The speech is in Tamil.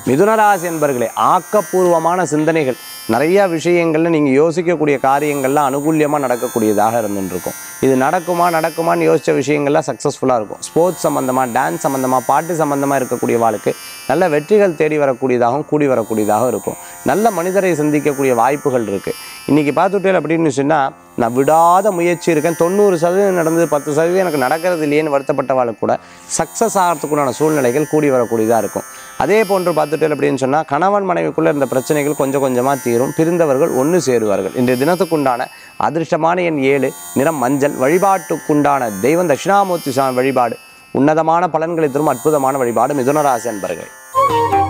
மிதுனராசி என்பர்களே ஆக்கப்பூர்வமான சிந்தனைகள் நிறைய விஷயங்கள்ல நீங்கள் யோசிக்கக்கூடிய காரியங்கள்லாம் அனுகூல்யமாக நடக்கக்கூடியதாக இருந்துட்டு இருக்கும் இது நடக்குமா நடக்குமான்னு யோசிச்ச விஷயங்கள்லாம் சக்ஸஸ்ஃபுல்லாக இருக்கும் ஸ்போர்ட்ஸ் சம்மந்தமாக டான்ஸ் சம்மந்தமாக பாட்டு சம்மந்தமாக இருக்கக்கூடிய வாழ்க்கை நல்ல வெற்றிகள் தேடி வரக்கூடியதாகவும் கூடி வரக்கூடியதாகவும் இருக்கும் நல்ல மனிதரை சந்திக்கக்கூடிய வாய்ப்புகள் இருக்குது இன்றைக்கி பார்த்துட்டேன் அப்படின்னு சொன்னால் நான் விடாத முயற்சி இருக்கேன் தொண்ணூறு சதவீதம் நடந்தது பத்து சதவீதம் எனக்கு நடக்கிறது இல்லையேன்னு வருத்தப்பட்டவாளுக்கு கூட சக்ஸஸ் ஆகிறதுக்குண்டான சூழ்நிலைகள் கூடி வரக்கூடியதாக இருக்கும் அதே போன்று பார்த்துட்டேன் அப்படின்னு சொன்னால் கணவன் மனைவிக்குள்ளே இருந்த பிரச்சனைகள் கொஞ்சம் கொஞ்சமாக தீரும் பிரிந்தவர்கள் ஒன்று சேருவார்கள் இன்றைய தினத்துக்குண்டான அதிர்ஷ்டமான எண் ஏழு நிறம் மஞ்சள் வழிபாட்டுக்குண்டான தெய்வம் தட்சிணாமூர்த்தி சுவாமி வழிபாடு உன்னதமான பலன்களை தரும் அற்புதமான வழிபாடு மிதுனராசி அன்பர்கள்